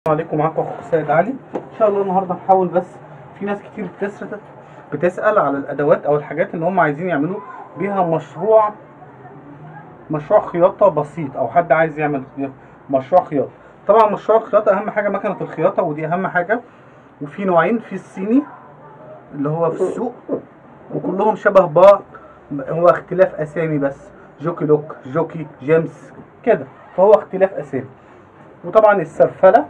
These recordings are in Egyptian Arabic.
السلام عليكم معاكم اخوكم سيد علي ان شاء الله النهارده هنحاول بس في ناس كتير بتسأل بتسأل على الادوات او الحاجات اللي هم عايزين يعملوا بيها مشروع مشروع خياطة بسيط او حد عايز يعمل مشروع خياطة طبعا مشروع الخياطة اهم حاجة مكنة الخياطة ودي اهم حاجة وفي نوعين في الصيني اللي هو في السوق وكلهم شبه بعض هو اختلاف اسامي بس جوكي لوك جوكي جيمس كده فهو اختلاف اسامي وطبعا السرفله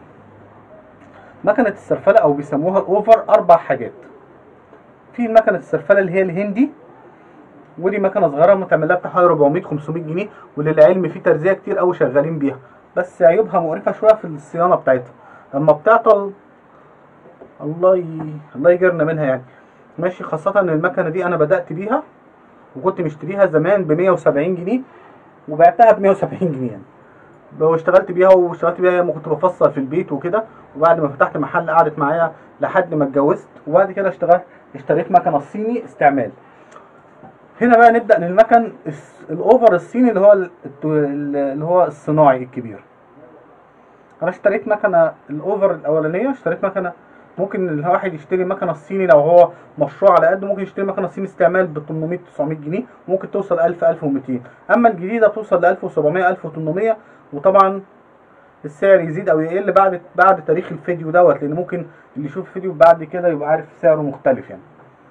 مكنه السرفله او بيسموها الاوفر اربع حاجات في مكنه السرفله اللي هي الهندي ودي مكنه صغيره متعمل لها بتاع 400 500 جنيه وللعلم في ترزيه كتير قوي شغالين بيها بس عيوبها مقرفه شويه في الصيانه بتاعتها لما بتعطل الله ي... الله يجرنا منها يعني ماشي خاصه ان المكنه دي انا بدات بيها وكنت مشتريها زمان ب 170 جنيه وبعتها ب 170 جنيه يعني واشتغلت بيها واشتغلت بيها لما كنت بفصل في البيت وكده وبعد ما فتحت محل قعدت معايا لحد ما اتجوزت وبعد كده اشتغلت اشتريت مكنه صيني استعمال هنا بقى نبدا للمكن الاوفر الصيني اللي هو اللي هو الصناعي الكبير انا اشتريت مكنه الاوفر الاولانيه اشتريت مكنه ممكن الواحد يشتري مكنه الصيني لو هو مشروع على قده ممكن يشتري مكنه صيني استعمال ب 800 900 جنيه ممكن توصل 1000 1200 اما الجديده توصل ل 1700 1800 وطبعا السعر يزيد او يقل بعد بعد تاريخ الفيديو دوت لان ممكن اللي يشوف الفيديو بعد كده يبقى عارف سعره مختلف يعني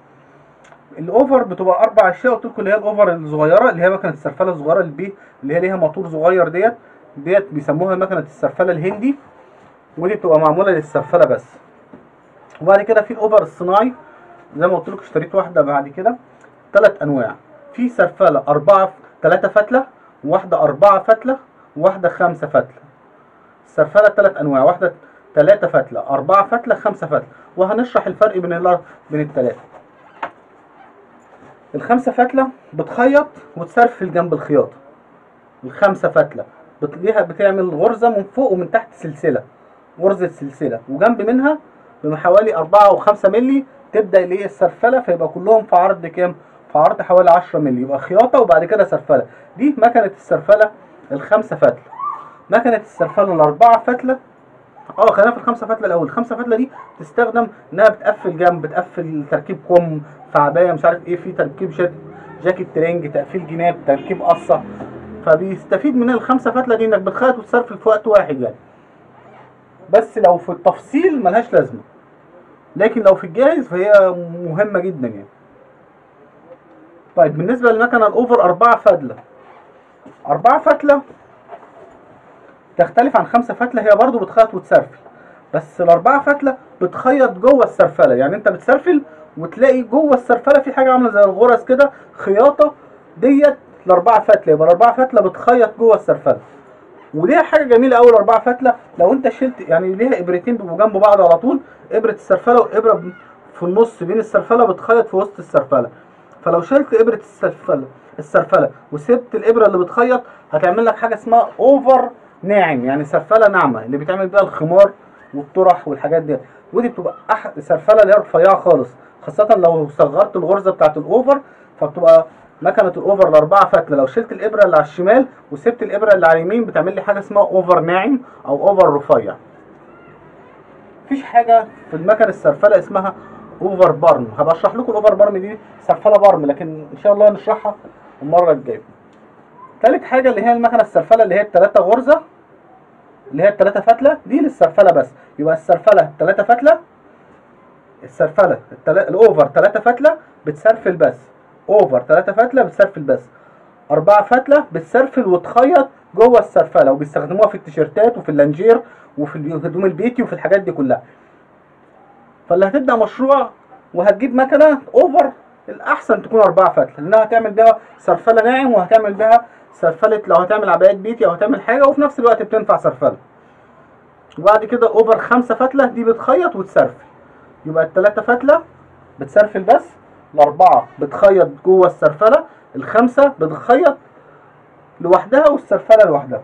الاوفر بتبقى اربع اشياء قلت لكم اللي هي الاوفر الصغيره اللي هي مكنه السرفله الصغيره اللي بيه اللي هي ليها موتور صغير ديت ديت بيسموها مكنه السرفله الهندي ودي بتبقى معموله للسرفله بس وبعد كده في الاوفر الصناعي زي ما قلت لكم اشتريت واحده بعد كده ثلاث انواع في سرفله اربعه ثلاثه فتله وواحده اربعه فتله وواحده خمسه فتله السرفله ثلاث انواع واحده ثلاثه فتله اربعه فتله خمسه فتله وهنشرح الفرق بين ال بين الثلاثه الخمسه فتله بتخيط وتسرفل جنب الخياطه الخمسه فتله بتلاقيها بتعمل غرزه من فوق ومن تحت سلسله غرزه سلسله وجنب منها بحوالي 4 او 5 مللي تبدا اللي هي السرفله فيبقى كلهم في عرض كام؟ في عرض حوالي 10 مللي يبقى خياطه وبعد كده سرفله دي مكنه السرفله الخمسه فتله مكنه السرفله الاربعه فتله اه خلينا في الخمسه فتله الاول الخمسه فتله دي تستخدم انها بتقفل جنب بتقفل تركيب كم في عبايه مش عارف ايه في تركيب جاك جاكيت ترنج تقفيل جناب تركيب قصه فبيستفيد من الخمسه فتله دي انك بتخيط وتسرفل في وقت واحد يعني بس لو في التفصيل ملهاش لازمه لكن لو في الجاهز فهي مهمه جدا يعني طيب بالنسبه للمكنه الاوفر أربعة فتله أربعة فتله تختلف عن خمسة فتله هي برضو بتخيط وتسرفل بس الأربعة فتله بتخيط جوه السرفله يعني انت بتسرفل وتلاقي جوه السرفله في حاجه عامله زي الغرز كده خياطه ديت الأربعة فتله يبقى الأربعة فتله بتخيط جوه السرفله وليها حاجه جميله قوي الاربعه فتله لو انت شلت يعني ليها ابرتين بيبقوا جنب بعض على طول ابره السرفله وابره في النص بين السرفله بتخيط في وسط السرفله فلو شلت ابره السرفله السرفله وسبت الابره اللي بتخيط هتعمل لك حاجه اسمها اوفر ناعم يعني سرفله ناعمه اللي بيتعمل بيها الخمار والطرح والحاجات دي ودي بتبقى احد سرفله اللي هي رفيعه خالص خاصه لو صغرت الغرزه بتاعت الاوفر فبتبقى مكنه الاوفر الاربعه فتله لو شلت الابره اللي على الشمال وسبت الابره اللي على اليمين بتعمل لي حاجه اسمها اوفر ناعم او اوفر رفيع مفيش حاجه في المكنه السرفله اسمها اوفر بارم هبقى اشرح لكم الاوفر بارم دي سرفله بارم لكن ان شاء الله نشرحها المره الجايه تالت حاجه اللي هي المكنه السرفله اللي هي الثلاثه غرزه اللي هي الثلاثه فتله دي للسرفله بس يبقى السرفله الثلاثه فتله السرفله التل... الاوفر ثلاثه فتله بتسرفل بس اوفر ثلاثة فتلة بتسرفل بس أربعة فتلة بتسرفل وتخيط جوه السرفلة وبيستخدموها في التيشيرتات وفي اللانجير وفي الهدوم البيتي وفي الحاجات دي كلها فاللي هتبدأ مشروع وهتجيب مكنة اوفر الأحسن تكون أربعة فتلة لأنها هتعمل بيها سرفلة ناعم وهتعمل بيها سرفلة لو هتعمل عبايات بيتي أو هتعمل حاجة وفي نفس الوقت بتنفع سرفلة وبعد كده اوفر خمسة فتلة دي بتخيط وتسرفل يبقى التلاتة فتلة بتسرفل بس الأربعة بتخيط جوه السرفلة الخمسة بتخيط لوحدها والسرفلة لوحدها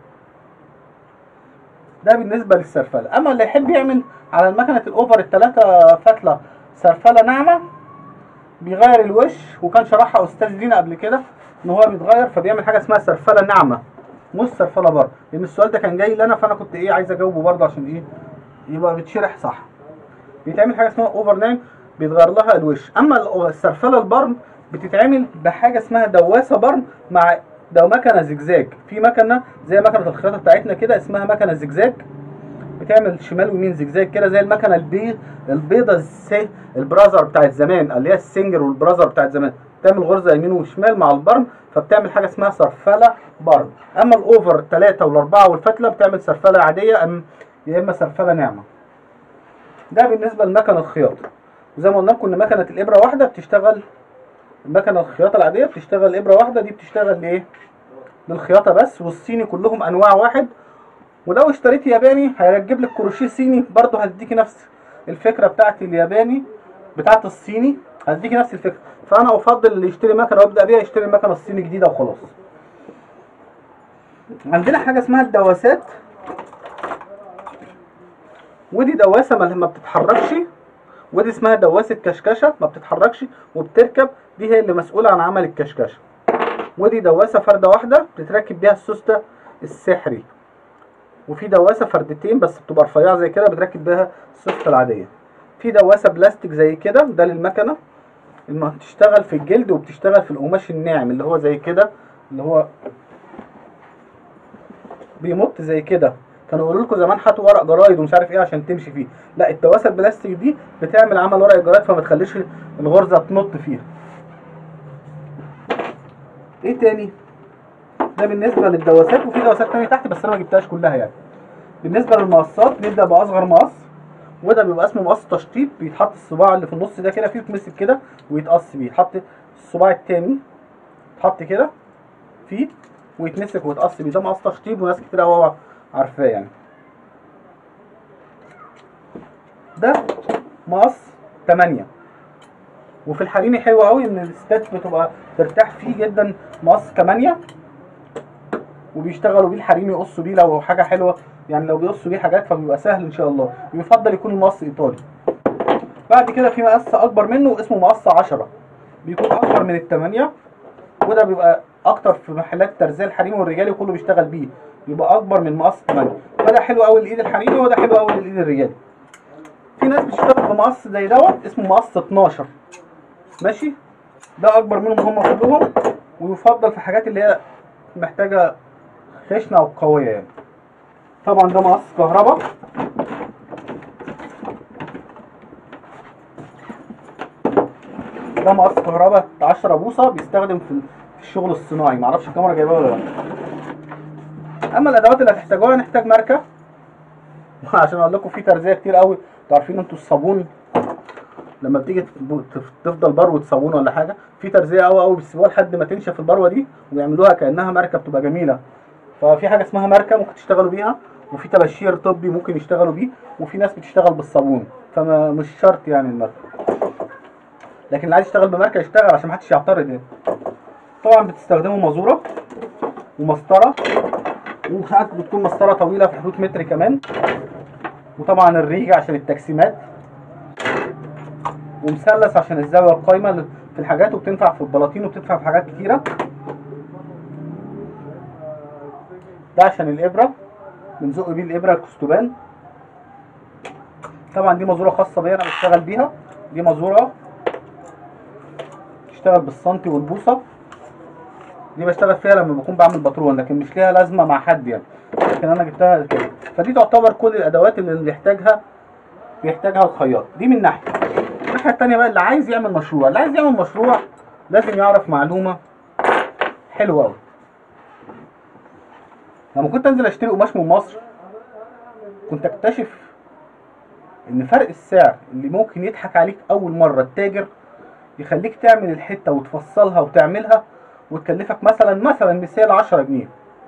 ده بالنسبة للسرفلة أما اللي يحب يعمل على المكنة الأوفر التلاتة فتلة سرفلة ناعمة بيغير الوش وكان شرحها أستاذ لينا قبل كده إن هو بيتغير فبيعمل حاجة اسمها سرفلة ناعمة مش سرفله برضه لان السؤال ده كان جاي لنا فانا كنت ايه عايز اجاوبه برضه عشان ايه يبقى بيتشرح صح بيتعمل حاجه اسمها اوفر نايم بيتغير لها الوش اما ال- السرفله البرم بتتعمل بحاجه اسمها دواسه برم مع ده مكنه زجزاج في مكنه زي مكنه الخياطه بتاعتنا كده اسمها مكنه زجزاج بتعمل شمال ويمين زجزاج كده زي المكنه البيض البيضه السي البرازر بتاعت زمان اللي هي السنجر والبرازر بتاعت زمان بتعمل غرزه يمين وشمال مع البرم فبتعمل حاجه اسمها سرفله برم اما الاوفر الثلاثه والاربعه والفتله بتعمل سرفله عاديه أم يا اما سرفله ناعمه ده بالنسبه لمكن الخياطه وزي ما قلنا لكم ان مكنه الابره واحده بتشتغل المكنه الخياطه العاديه بتشتغل ابره واحده دي بتشتغل لايه للخياطه بس والصيني كلهم انواع واحد ولو اشتريت ياباني هيركب لك كروشيه صيني برضه هتديكي نفس الفكره بتاعت الياباني بتاعت الصيني هتديكي نفس الفكره فانا افضل اللي يشتري مكنه ويبدا بيها يشتري المكنه الصيني جديده وخلاص عندنا حاجه اسمها الدواسات ودي دواسه ما ما بتتحركش ودي اسمها دواسه كشكشه ما بتتحركش وبتركب دي هي اللي مسؤوله عن عمل الكشكشه ودي دواسه فرده واحده بتتركب بيها السوسته السحري وفي دواسه فردتين بس بتبقى رفيعه زي كده بتركب بيها السوسته العاديه في دواسه بلاستيك زي كده ده للمكنه الم- بتشتغل في الجلد وبتشتغل في القماش الناعم اللي هو زي كده اللي هو بيمط زي كده كانوا يقولوا لكم زمان هاتوا ورق جرايد ومش عارف ايه عشان تمشي فيه لا الدواسه البلاستيك دي بتعمل عمل ورق الجرايد فما تخليش الغرزه تنط فيها ايه تاني ده بالنسبه للدواسات وفي دواسات تانية تحت بس انا ما جبتهاش كلها يعني بالنسبه للمقصات نبدا باصغر مقص وده بيبقى اسمه مقص تشطيب بيتحط الصباع اللي في النص ده كده فيه يتمسك كده ويتقص بيه يتحط الصباع التاني يتحط كده فيه ويتمسك ويتقص بيه ده مقص تشطيب وناس كتير قوي عارفاه يعني ده مقص 8 وفي الحريمي حلو قوي ان الستات بتبقى ترتاح فيه جدا مقص 8 وبيشتغلوا بيه الحريمي يقصوا بيه لو حاجه حلوه يعني لو بيقصوا بيه حاجات فبيبقى سهل ان شاء الله يفضل يكون المقص ايطالي بعد كده في مقص اكبر منه اسمه مقص 10 بيكون اكبر من الثمانية وده بيبقى اكتر في محلات الترزيه الحريمي والرجالي وكله بيشتغل بيه بيبقى اكبر من مقص 8 فده حلو قوي للايد الحريمي وده حلو قوي للايد الرجالي في ناس بتشتغل بمقص زي دوت اسمه مقص 12 ماشي ده اكبر منهم هم كلهم ويفضل في حاجات اللي هي محتاجه خشنه او قويه يعني طبعا ده مقص كهرباء ده مقص كهرباء 10 بوصه بيستخدم في في الشغل الصناعي معرفش الكاميرا جايباه ولا لا اما الادوات اللي هتحتاجوها نحتاج ماركه عشان اقول لكم في ترزيه كتير قوي انتوا عارفين انتوا الصابون لما بتيجي تب- تف- تفضل بروه صابون ولا حاجه في ترزيه قوي قوي بيسيبوها لحد ما تنشف البروه دي ويعملوها كانها ماركه بتبقى جميله ففي حاجه اسمها ماركه ممكن تشتغلوا بيها وفي تبشير طبي ممكن يشتغلوا بيه وفي ناس بتشتغل بالصابون فما مش شرط يعني الماركه لكن اللي عايز يشتغل بماركه يشتغل عشان محدش يعترض يعني طبعا بتستخدموا مازوره ومسطره وساعات بتكون مسطره طويله في حدود متر كمان وطبعا الريجه عشان التجسيمات ومثلث عشان الزاويه القايمه في الحاجات وبتنفع في البلاطين وبتنفع في حاجات كتيره ده عشان الابره بنزق بيه الابره الكستوبان طبعا دي مازوره خاصه بيا انا بشتغل بيها دي مازوره بتشتغل بالسنتي والبوصه دي بشتغل فيها لما بكون بعمل باترون لكن مش ليها لازمه مع حد يعني لكن انا جبتها كده فدي تعتبر كل الادوات اللي بيحتاجها بيحتاجها الخياط دي من ناحيه الناحيه التانيه بقى اللي عايز يعمل مشروع اللي عايز يعمل مشروع لازم يعرف معلومه حلوه قوي لما كنت انزل اشتري قماش من مصر كنت اكتشف ان فرق السعر اللي ممكن يضحك عليك اول مره التاجر يخليك تعمل الحته وتفصلها وتعملها وتكلفك مثلا مثلا مثال 10 جنيه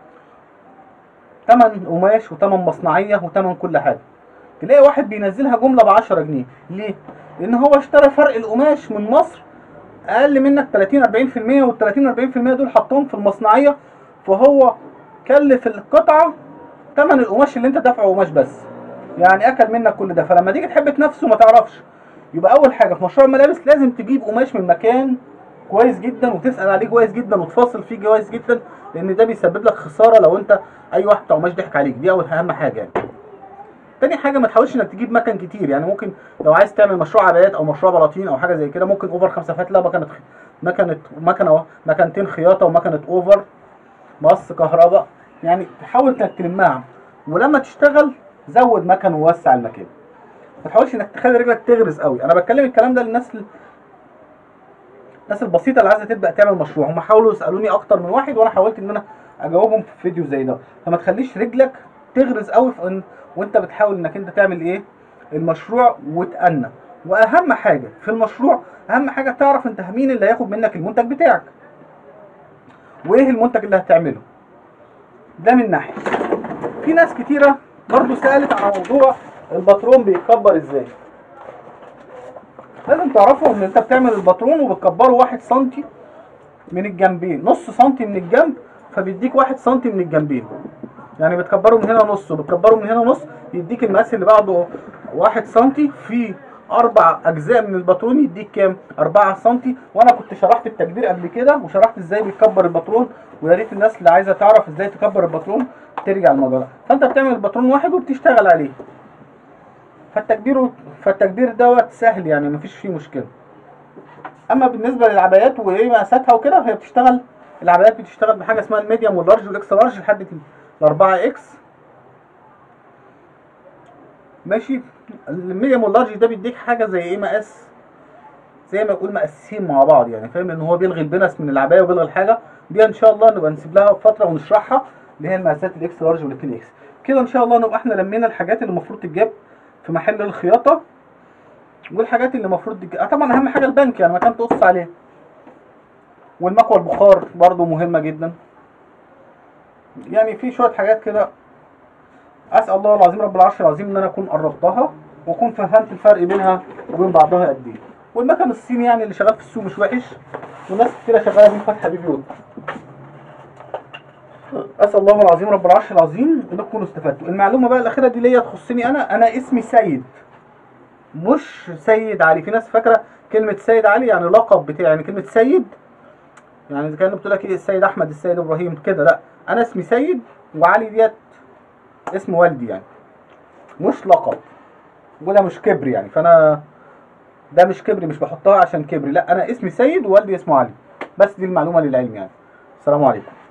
تمن قماش وتمن مصنعيه وتمن كل حاجه تلاقي واحد بينزلها جمله ب 10 جنيه ليه لان هو اشترى فرق القماش من مصر اقل منك 30 40% وال 30 40% دول حطهم في المصنعيه فهو كلف القطعه تمن القماش اللي انت دافعه قماش بس يعني اكل منك كل ده فلما تيجي تحب تنافسه ما تعرفش يبقى اول حاجه في مشروع الملابس لازم تجيب قماش من مكان كويس جدا وتسال عليه كويس جدا وتفاصل فيه كويس جدا لان ده بيسبب لك خساره لو انت اي واحد بتاع قماش ضحك عليك دي اول اهم حاجه يعني تاني حاجه ما تحاولش انك تجيب مكن كتير يعني ممكن لو عايز تعمل مشروع عبايات او مشروع بلاطين او حاجه زي كده ممكن اوفر خمسة فتله مكنه مكنه مكنه مكنتين خياطه ومكنه اوفر مقص كهرباء يعني تحاول انك تلمها ولما تشتغل زود مكن ووسع المكان ما تحاولش انك تخلي رجلك تغرز قوي انا بتكلم الكلام ده للناس الناس البسيطه اللي عايزه تبدا تعمل مشروع هم حاولوا يسالوني اكتر من واحد وانا حاولت ان انا اجاوبهم في فيديو زي ده فما تخليش رجلك تغرز قوي في ان وانت بتحاول انك انت تعمل ايه المشروع وتأنى واهم حاجه في المشروع اهم حاجه تعرف انت مين اللي هياخد منك المنتج بتاعك وايه المنتج اللي هتعمله ده من ناحيه في ناس كتيره برضو سالت على موضوع الباترون بيتكبر ازاي لازم تعرفوا ان انت بتعمل الباترون وبتكبره واحد سنتي من الجنبين نص سنتي من الجنب فبيديك واحد سنتي من الجنبين يعني بتكبره من هنا نص وبتكبره من هنا نص يديك المقاس اللي بعده واحد سنتي في اربع اجزاء من الباترون يديك كام 4 سنتي وانا كنت شرحت التكبير قبل كده وشرحت ازاي بيتكبر الباترون ويا ريت الناس اللي عايزه تعرف ازاي تكبر الباترون ترجع الموضوع فانت بتعمل الباترون واحد وبتشتغل عليه فالتكبير فالتكبير دوت سهل يعني مفيش فيه مشكله اما بالنسبه للعبايات وايه مقاساتها وكده فهي بتشتغل العبايات بتشتغل بحاجه اسمها الميديوم واللارج والاكس لارج لحد ال 4 اكس ماشي الميديوم واللارج ده بيديك حاجه زي ايه مقاس زي ما يقول مقاسين مع بعض يعني فاهم ان هو بيلغي البنس من العبايه وبيلغي الحاجه دي ان شاء الله نبقى نسيب لها فتره ونشرحها اللي هي المقاسات الاكس لارج والاثنين اكس كده ان شاء الله نبقى احنا لمينا الحاجات اللي المفروض تتجاب في محل الخياطه والحاجات اللي المفروض تتجاب آه طبعا اهم حاجه البنك يعني مكان تقص عليه والمكوى البخار برضو مهمه جدا يعني في شويه حاجات كده اسال الله العظيم رب العرش العظيم ان انا اكون قربتها واكون فهمت الفرق بينها وبين بعضها قد ايه والمكن الصيني يعني اللي شغال في السوق مش وحش وناس كتيره شغاله بيه فتحه بيه بيوت اسال الله العظيم رب العرش العظيم ان تكونوا استفدتوا المعلومه بقى الاخيره دي ليا تخصني انا انا اسمي سيد مش سيد علي في ناس فاكره كلمه سيد علي يعني لقب بتاعي يعني كلمه سيد يعني اذا كانوا بتقول لك ايه السيد احمد السيد ابراهيم كده لا انا اسمي سيد وعلي ديت اسم والدي يعني مش لقب وده مش كبر يعني فانا ده مش كبري مش بحطها عشان كبري لا انا اسمي سيد ووالدي اسمه علي بس دي المعلومه للعلم يعني السلام عليكم